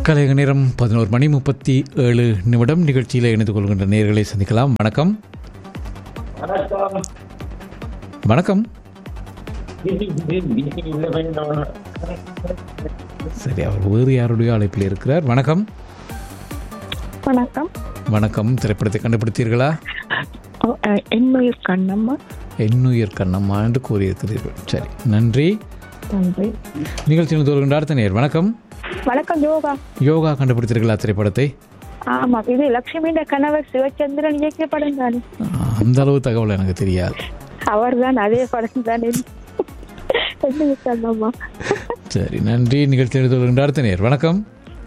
கலைய நேரம் பதினோரு மணி முப்பத்தி ஏழு நிமிடம் நிகழ்ச்சியில் இணைந்து கொள்கின்ற நேர்களை சந்திக்கலாம் வணக்கம் வணக்கம் வணக்கம் சரி அவர் வேறு யாருடைய அழைப்பில் இருக்கிறார் வணக்கம் வணக்கம் வணக்கம் திரைப்படத்தை கண்டுபிடித்தீர்களா ஓ, அஹ், என்னுயிர் கண்ணம்மா எண்ணுயிர் கண்ணம்மா என்று கூறியிருக்கிறீர்கள் சரி நன்றி நன்றி நிகழ்ச்சியில் தோறுகின்ற அடுத்த நேர் வணக்கம் வணக்கம் யோகா யோகா கண்டுபிடித்தீர்களா திரைப்படத்தை ஆமா இது லட்சுமியின் கணவர் சிவச்சந்திரன் இயக்கிய படம் தானே ஆ, அந்த அளவு தகவல் எனக்கு தெரியாது அவர் தான் அதே படம் தானே என்னுயிர் கண்ணம்மா சரி நன்றி நிகழ்ச்சியில் தோறுகின்ற அடுத்த நேர் வணக்கம்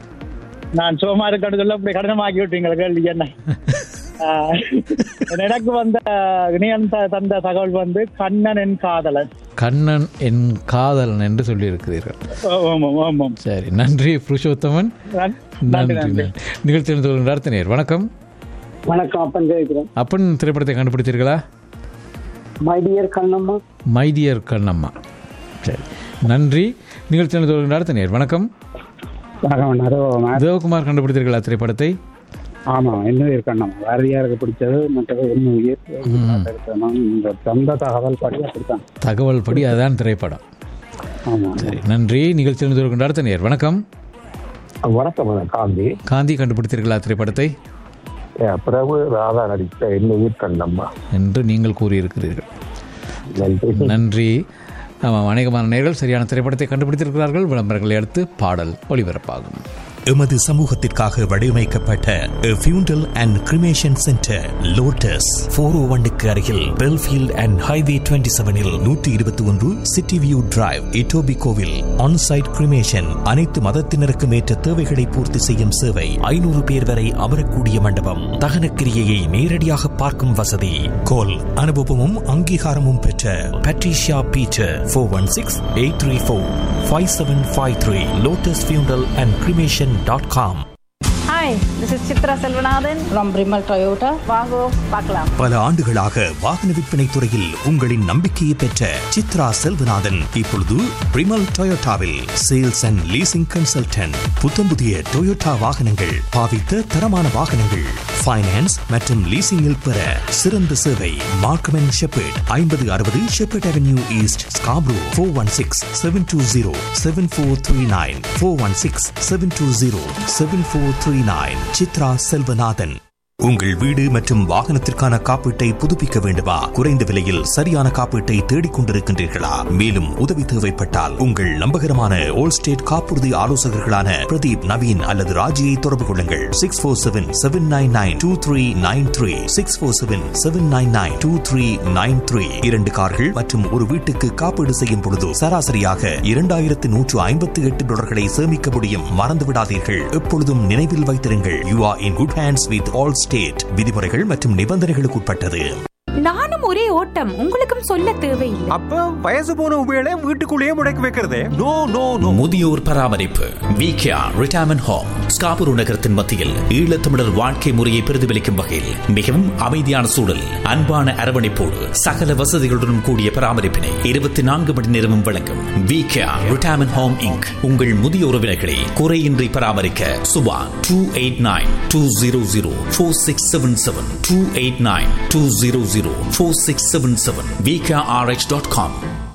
நான் சும்மா இருக்கிறது சொல்ல இப்படி கடினமாக்கி விட்டீங்க கேள்வி என்ன ஆஹ், எனக்கு வந்த இணையன் த- தந்த தகவல் வந்து கண்ணன் என் காதலன் கண்ணன் என் காதலன் என்று சொல்லியிருக்கிறீர்கள் ஆமாம் ஆமாம் சரி நன்றி புருஷோத்தமன் நன்- நன்றி நன்றி நன்றி நன்றி நிகழ்ச்சியில் தோறுகின்ற அடுத்த நேர் வணக்கம் வணக்கம் அப்பன் கேட்கிறேன் அப்பன் திரைப்படத்தை கண்டுபிடித்தீர்களா my dear Kannamma my dear Kannamma சரி நன்றி நிகழ்ச்சியில் தோறுகின்ற அடுத்த நேர் வணக்கம் வணக்கம் அருவமா தேவகுமார் கண்டுபிடித்தீர்களா திரைப்படத்தை ஆமா இன்னுயிர் கண்ணம்மா பாரதியாருக்கு பிடிச்சது மற்றது இன்னுயிர் இந்த சொந்த தகவல் படி அப்படித்தான் தகவல் படி அதான் திரைப்படம் ஆமா சரி நன்றி நிகழ்ச்சியில் தோறுகின்ற அடுத்த நேர் வணக்கம் வணக்கம் காந்தி காந்தி கண்டுபிடித்தீர்களா திரைப்படத்தை என் பிரபு ராதா நடித்த என்னுயிர் கண்ணம்மா என்று நீங்கள் கூறியிருக்கிறீர்கள் நன்றி நன்றி ஆமாம் அநேகமான நேர்கள் சரியான திரைப்படத்தை கண்டுபிடித்திருக்கிறார்கள் விளம்பரங்களை அடுத்து பாடல் ஒளிபரப்பாகும் எமது சமூகத்திற்காக வடிவமைக்கப்பட்ட funeral and cremation centre lotus four O ஒன்னுக்கு அருகில் பெல்ஃபீல்ட் அண்ட் ஹைவே டுவெண்ட்டி செவனில் நூற்றி இருபத்தி ஒன்று சிட்டி வியூ டிரைவ் இட்டோபி கோவில் ஆன்சைட் கிரிமேஷன் அனைத்து மதத்தினருக்கும் ஏற்ற தேவைகளை பூர்த்தி செய்யும் சேவை ஐநூறு பேர் வரை அமரக்கூடிய மண்டபம் தகனக்கிரியையை நேரடியாக பார்க்கும் வசதி கோல் அனுபவமும் அங்கீகாரமும் பெற்ற Patricia Peter four one six eight three four five seven five three lotus funeral and cremation dot com hi this is Chitra Selvanathan from primal Toyota வாங்கோ பார்க்கலாம் பல ஆண்டுகளாக வாகன விற்பனை துறையில் உங்களின் நம்பிக்கையை பெற்ற சித்ரா செல்வநாதன் இப்பொழுது பிரிமல் டொயோட்டாவில் சேல்ஸ் அண்ட் லீசிங் கன்சல்டன்ட் புத்தம் புதிய டொயோட்டா வாகனங்கள் பாவித்த தரமான வாகனங்கள் ஃபைனான்ஸ் மற்றும் லீசிங்கில் பெற சிறந்த சேவை மார்க்கம் அண்ட் ஷெப்பர்ட் ஐம்பது அறுபது Sheppard avenue east Scarborough four one six seven two zero seven four three nine four one six seven two zero seven four three nine Chitra Selvanathan உங்கள் வீடு மற்றும் வாகனத்திற்கான காப்பீட்டை புதுப்பிக்க வேண்டுமா குறைந்த விலையில் சரியான காப்பீட்டை தேடிக் கொண்டிருக்கின்றீர்களா மேலும் உதவி தேவைப்பட்டால் உங்கள் நம்பகரமான ஓல் ஸ்டேட் காப்புறுதி ஆலோசகர்களான பிரதீப் நவீன் அல்லது ராஜியை தொடர்பு கொள்ளுங்கள் six four seven seven nine nine two three nine three six four seven seven nine nine two three nine three இரண்டு கார்கள் மற்றும் ஒரு வீட்டுக்கு காப்பீடு செய்யும் பொழுது சராசரியாக இரண்டாயிரத்து நூற்று ஐம்பத்தி எட்டு டாலர்களை சேமிக்க முடியும் மறந்து விடாதீர்கள் எப்பொழுதும் நினைவில் வைத்திருங்கள் you are in good hands with Allstate விதிமுறைகள் மற்றும் நிபந்தனைகளுக்கு உட்பட்டது நானும் ஒரே ஓட்டம் உங்களுக்கும் சொல்ல தேவையில்லை அப்ப வயசு போன உபயோக வீட்டுக்குள்ளேயே முடக்கி வைக்கிறதே நோ நோ நோ முதியோர் பராமரிப்பு விகேஆ ரிட்டையர்மெண்ட் ஹோம் ஸ்காபூர் நகரத்தின் மத்தியில் ஈழத்தமிழர் வாழ்க்கை முறையை பிரதிபலிக்கும் வகையில் மிகவும் அமைதியான சூழல் அன்பான அரவணைப்போடு சகல வசதிகளுடன் கூடிய பராமரிப்பினை இருபத்தி நான்கு மணி நேரமும் வழங்கும் விகேஆ ரிட்டையர்மெண்ட் ஹோம் இங்க் உங்கள் முதிய உறவினர்களை குறையின்றி பராமரிக்க Subha two eight nine two zero zero four six seven seven two eight nine two zero zero four six seven seven VKRH dot com